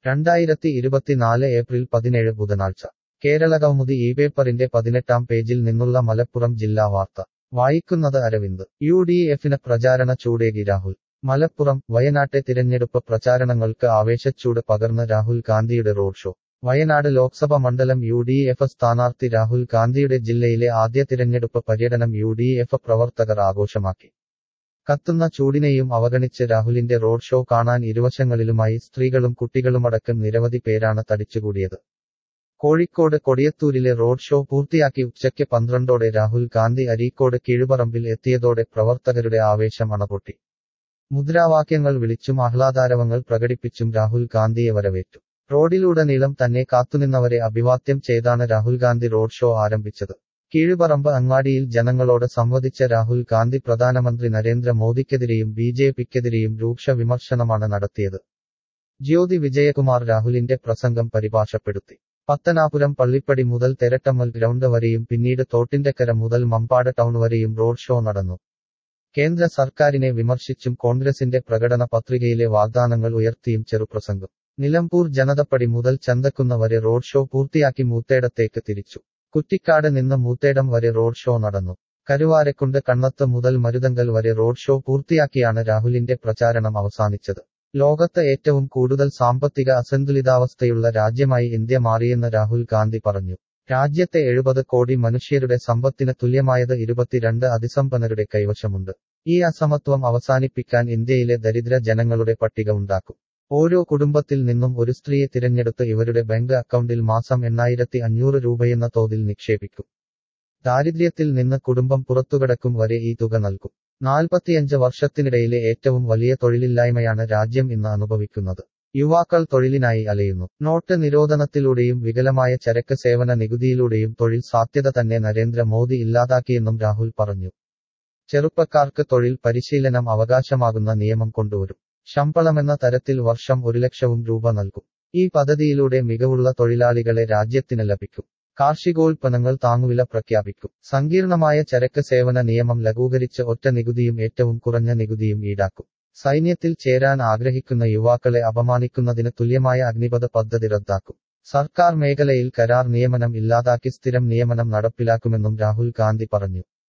രണ്ടായിരത്തി ഇരുപത്തിനാല് ഏപ്രിൽ പതിനേഴ് ബുധനാഴ്ച കേരളകൗമുദി ഈ പേപ്പറിന്റെ പതിനെട്ടാം പേജിൽ നിന്നുള്ള മലപ്പുറം ജില്ലാ വാർത്ത വായിക്കുന്നത് അരവിന്ദ് യു ഡി എഫിന് പ്രചാരണ ചൂടേകി രാഹുൽ മലപ്പുറം വയനാട്ടെ തിരഞ്ഞെടുപ്പ് പ്രചാരണങ്ങൾക്ക് ആവേശച്ചൂട് പകർന്ന് രാഹുൽ ഗാന്ധിയുടെ റോഡ് ഷോ വയനാട് ലോക്സഭ മണ്ഡലം യു ഡി എഫ് സ്ഥാനാർത്ഥി രാഹുൽ ഗാന്ധിയുടെ ജില്ലയിലെ ആദ്യ തിരഞ്ഞെടുപ്പ് പര്യടനം യു ഡി എഫ് പ്രവർത്തകർ ആഘോഷമാക്കി കത്തുന്ന ചൂടിനെയും അവഗണിച്ച് രാഹുലിന്റെ റോഡ് ഷോ കാണാൻ ഇരുവശങ്ങളിലുമായി സ്ത്രീകളും കുട്ടികളുമടക്കം നിരവധി പേരാണ് തടിച്ചുകൂടിയത് കോഴിക്കോട് കൊടിയത്തൂരിലെ റോഡ് ഷോ പൂർത്തിയാക്കി ഉച്ചയ്ക്ക് പന്ത്രണ്ടോടെ രാഹുൽ ഗാന്ധി അരീക്കോട് കീഴുപറമ്പിൽ എത്തിയതോടെ പ്രവർത്തകരുടെ ആവേശം അണപൊട്ടി മുദ്രാവാക്യങ്ങൾ വിളിച്ചും ആഹ്ലാദാരവങ്ങൾ പ്രകടിപ്പിച്ചും രാഹുൽ ഗാന്ധിയെ വരവേറ്റു റോഡിലുടനീളം തന്നെ കാത്തുനിന്നവരെ അഭിവാദ്യം ചെയ്താണ് രാഹുൽ ഗാന്ധി റോഡ് ഷോ ആരംഭിച്ചത് കീഴുപറമ്പ് അങ്ങാടിയിൽ ജനങ്ങളോട് സംവദിച്ച രാഹുൽ ഗാന്ധി പ്രധാനമന്ത്രി നരേന്ദ്ര മോദിക്കെതിരെയും ബി ജെ പിക്കെതിരെയും രൂക്ഷ വിമർശനമാണ് നടത്തിയത് ജ്യോതി വിജയകുമാർ രാഹുലിന്റെ പ്രസംഗം പരിഭാഷപ്പെടുത്തി പത്തനാപുരം പള്ളിപ്പടി മുതൽ തെരട്ടമ്മൽ ഗ്രൗണ്ട് വരെയും പിന്നീട് തോട്ടിന്റെക്കര മുതൽ മമ്പാട് ടൗൺ വരെയും റോഡ് ഷോ നടന്നു കേന്ദ്ര സർക്കാരിനെ വിമർശിച്ചും കോൺഗ്രസിന്റെ പ്രകടന പത്രികയിലെ വാഗ്ദാനങ്ങൾ ഉയർത്തിയും ചെറുപ്രസംഗം നിലമ്പൂർ ജനതപ്പടി മുതൽ ചന്തക്കുന്ന വരെ റോഡ് ഷോ പൂർത്തിയാക്കി മൂത്തേടത്തേക്ക് തിരിച്ചു കുറ്റിക്കാട് നിന്ന് മൂത്തേടം വരെ റോഡ് ഷോ നടന്നു കരുവാരക്കുണ്ട് കണ്ണത്ത് മുതൽ മരുതങ്കൽ വരെ റോഡ് ഷോ പൂർത്തിയാക്കിയാണ് രാഹുലിന്റെ പ്രചാരണം അവസാനിച്ചത് ലോകത്ത് ഏറ്റവും കൂടുതൽ സാമ്പത്തിക അസന്തുലിതാവസ്ഥയുള്ള രാജ്യമായി ഇന്ത്യ മാറിയെന്ന് രാഹുൽ ഗാന്ധി പറഞ്ഞു രാജ്യത്തെ എഴുപത് കോടി മനുഷ്യരുടെ സമ്പത്തിന് തുല്യമായത് ഇരുപത്തിരണ്ട് അതിസമ്പന്നരുടെ കൈവശമുണ്ട് ഈ അസമത്വം അവസാനിപ്പിക്കാൻ ഇന്ത്യയിലെ ദരിദ്ര ജനങ്ങളുടെ പട്ടിക ഉണ്ടാക്കും ഓരോ കുടുംബത്തിൽ നിന്നും ഒരു സ്ത്രീയെ തിരഞ്ഞെടുത്ത് ഇവരുടെ ബാങ്ക് അക്കൗണ്ടിൽ മാസം എണ്ണായിരത്തി അഞ്ഞൂറ് രൂപയെന്ന തോതിൽ നിക്ഷേപിക്കും ദാരിദ്ര്യത്തിൽ നിന്ന് കുടുംബം പുറത്തുകിടക്കും വരെ ഈ തുക നൽകും നാൽപ്പത്തിയഞ്ച് വർഷത്തിനിടയിലെ ഏറ്റവും വലിയ തൊഴിലില്ലായ്മയാണ് രാജ്യം ഇന്ന് അനുഭവിക്കുന്നത് യുവാക്കൾ തൊഴിലിനായി അലയുന്നു നോട്ട് നിരോധനത്തിലൂടെയും വികലമായ ചരക്ക് സേവന നികുതിയിലൂടെയും തൊഴിൽ സാധ്യത തന്നെ നരേന്ദ്ര മോദി ഇല്ലാതാക്കിയെന്നും രാഹുൽ പറഞ്ഞു ചെറുപ്പക്കാർക്ക് തൊഴിൽ പരിശീലനം അവകാശമാകുന്ന നിയമം കൊണ്ടുവരും ശമ്പളമെന്ന തരത്തിൽ വർഷം ഒരു ലക്ഷവും രൂപ നൽകും ഈ പദ്ധതിയിലൂടെ മികവുള്ള തൊഴിലാളികളെ രാജ്യത്തിന് ലഭിക്കും കാർഷികോൽപ്പന്നങ്ങൾ താങ്ങുവില പ്രഖ്യാപിക്കും സങ്കീർണമായ ചരക്ക് സേവന നിയമം ലഘൂകരിച്ച് ഒറ്റ നികുതിയും ഏറ്റവും കുറഞ്ഞ നികുതിയും ഈടാക്കും സൈന്യത്തിൽ ചേരാൻ ആഗ്രഹിക്കുന്ന യുവാക്കളെ അപമാനിക്കുന്നതിന് തുല്യമായ അഗ്നിപഥ പദ്ധതി റദ്ദാക്കും സർക്കാർ മേഖലയിൽ കരാർ നിയമനം ഇല്ലാതാക്കി സ്ഥിരം നിയമനം നടപ്പിലാക്കുമെന്നും രാഹുൽ ഗാന്ധി പറഞ്ഞു